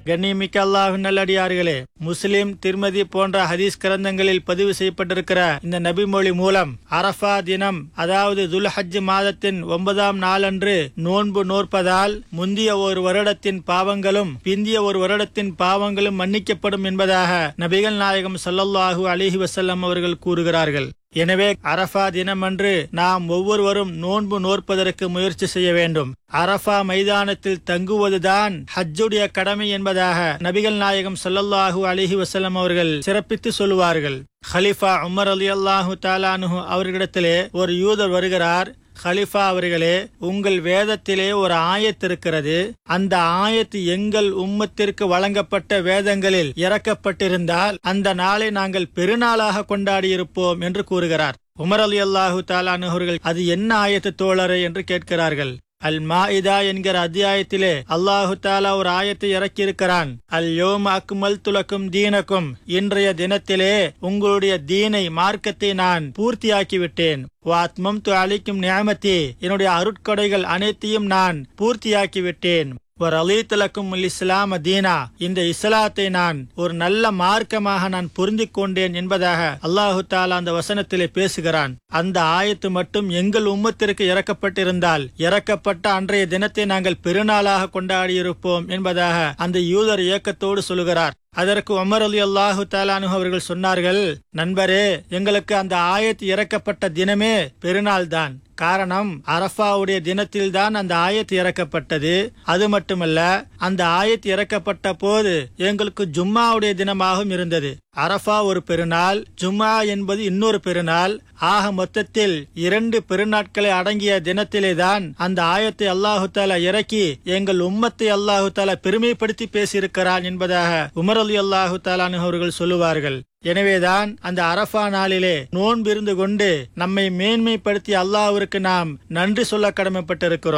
கண்ணியமிக்க அல்லாஹின் நல்லடியார்களே முஸ்லிம் திருமதி போன்ற ஹதீஸ் கிரந்தங்களில் பதிவு செய்யப்பட்டிருக்கிற இந்த நபிமொழி மூலம் அரஃபா தினம் அதாவது துல்ஹஜ் மாதத்தின் ஒன்பதாம் நாளன்று நோன்பு நோற்பதால் முந்திய ஒரு வருடத்தின் பாவங்களும் பிந்திய ஒரு வருடத்தின் பாவங்களும் மன்னிக்கப்படும் என்பதாக நபிகள் நாயகம் ஸல்லல்லாஹு அலிஹி வசல்லம் அவர்கள் கூறுகிறார்கள் எனவே அரஃபா தினமன்று நாம் ஒவ்வொருவரும் நோன்பு நோற்பதற்கு முயற்சி செய்ய வேண்டும் அரஃபா மைதானத்தில் தங்குவதுதான் ஹஜ்ஜுடைய கடமை என்பதாக நபிகள் நாயகம் ஸல்லல்லாஹு அலிஹி வசல்லம் அவர்கள் சிறப்பித்து சொல்லுவார்கள் ஹலிஃபா உமர் அலி அல்லாஹு தாலானு அவர்களிடத்திலே ஒரு யூதர் வருகிறார் ஹலிஃபா அவர்களே உங்கள் வேதத்திலே ஒரு ஆயத்து இருக்கிறது அந்த ஆயத்து எங்கள் உம்மத்திற்கு வழங்கப்பட்ட வேதங்களில் இறக்கப்பட்டிருந்தால் அந்த நாளை நாங்கள் பெருநாளாக கொண்டாடியிருப்போம் என்று கூறுகிறார் உமர் அலி அல்லாஹு தாலானு அவர்கள் அது என்ன ஆயத்து தோழரே என்று கேட்கிறார்கள் அல் மாஇதா என்கிற அத்தியாயத்திலே அல்லாஹு தாலா ஒரு ஆயத்தை இறக்கியிருக்கிறான் அல் யோம் அக்மல் துலக்கும் தீனக்கும் இன்றைய தினத்திலே உங்களுடைய தீனை மார்க்கத்தை நான் பூர்த்தியாக்கி விட்டேன் வாத்மம் து அளிக்கும் நியமத்தி என்னுடைய அருட்கொடைகள் அனைத்தையும் நான் பூர்த்தியாக்கி விட்டேன் ஒரு அலீத்தலக்கும் இஸ்லாம தீனா இந்த இஸ்லாத்தை நான் ஒரு நல்ல மார்க்கமாக நான் பொருந்திக் கொண்டேன் என்பதாக அல்லாஹு தாலா அந்த வசனத்திலே பேசுகிறான் அந்த ஆயத்து மட்டும் எங்கள் உம்மத்திற்கு இறக்கப்பட்டிருந்தால் இறக்கப்பட்ட அன்றைய தினத்தை நாங்கள் பெருநாளாக கொண்டாடியிருப்போம் என்பதாக அந்த யூதர் இயக்கத்தோடு சொல்லுகிறார் அதற்கு உமர் அலி அல்லாஹு தாலானு அவர்கள் சொன்னார்கள் நண்பரே எங்களுக்கு அந்த ஆயத்து இறக்கப்பட்ட தினமே பெருநாள் தான் காரணம் அரஃபாவுடைய தினத்தில்தான் அந்த ஆயத்து இறக்கப்பட்டது அது மட்டுமல்ல அந்த ஆயத்து இறக்கப்பட்ட போது எங்களுக்கு ஜும்மாவுடைய தினமாகவும் இருந்தது அரஃபா ஒரு பெருநாள் ஜும்மா என்பது இன்னொரு பெருநாள் ஆக மொத்தத்தில் இரண்டு பெருநாட்களை அடங்கிய தினத்திலே தான் அந்த ஆயத்தை அல்லாஹு தாலா இறக்கி எங்கள் உம்மத்தை அல்லாஹு தாலா பெருமைப்படுத்தி பேசியிருக்கிறான் என்பதாக உமர் அலி அல்லாஹு தாலானு அவர்கள் சொல்லுவார்கள் எனவேதான் அந்த அரஃபா நாளிலே நோன்பிருந்து கொண்டு நம்மை மேன்மைப்படுத்தி அல்லாஹ்விற்கு நாம் நன்றி சொல்ல கடமைப்பட்டிருக்கிறோம்